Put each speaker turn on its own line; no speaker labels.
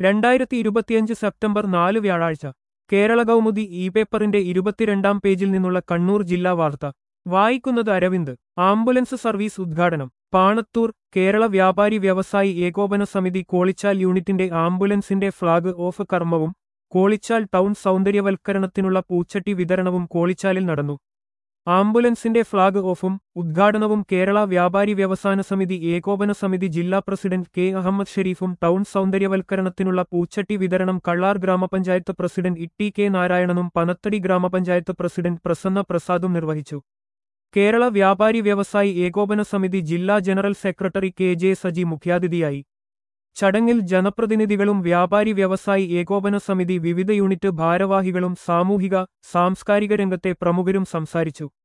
രണ്ടായിരത്തി ഇരുപത്തിയഞ്ച് സെപ്റ്റംബർ നാല് വ്യാഴാഴ്ച കേരള കൗമുദി ഇ പേപ്പറിന്റെ ഇരുപത്തിരണ്ടാം പേജിൽ നിന്നുള്ള കണ്ണൂർ ജില്ലാ വാർത്ത വായിക്കുന്നത് അരവിന്ദ് ആംബുലൻസ് സർവീസ് ഉദ്ഘാടനം പാണത്തൂർ കേരള വ്യാപാരി വ്യവസായി ഏകോപന സമിതി കോളിച്ചാൽ യൂണിറ്റിന്റെ ആംബുലൻസിന്റെ ഫ്ളാഗ് ഓഫ് കർമ്മവും കോളിച്ചാൽ ടൗൺ സൗന്ദര്യവൽക്കരണത്തിനുള്ള പൂച്ചട്ടി വിതരണവും കോളിച്ചാലിൽ നടന്നു ആംബുലൻസിന്റെ ഫ്ളാഗ് ഓഫും ഉദ്ഘാടനവും കേരള വ്യാപാരി വ്യവസായ സമിതി ഏകോപന സമിതി ജില്ലാ പ്രസിഡന്റ് കെ അഹമ്മദ് ഷെരീഫും ടൗൺ സൗന്ദര്യവൽക്കരണത്തിനുള്ള പൂച്ചട്ടി വിതരണം കള്ളാർ ഗ്രാമപഞ്ചായത്ത് പ്രസിഡന്റ് ഇട്ടി കെ നാരായണനും പനത്തടി ഗ്രാമപഞ്ചായത്ത് പ്രസിഡന്റ് പ്രസന്ന പ്രസാദും നിർവഹിച്ചു കേരള വ്യാപാരി വ്യവസായി ഏകോപന സമിതി ജില്ലാ general secretary K J Saji മുഖ്യാതിഥിയായി ചടങ്ങിൽ ജനപ്രതിനിധികളും വ്യാപാരി വ്യവസായി ഏകോപന സമിതി വിവിധ യൂണിറ്റ് ഭാരവാഹികളും സാമൂഹിക സാംസ്കാരിക രംഗത്തെ പ്രമുഖരും സംസാരിച്ചു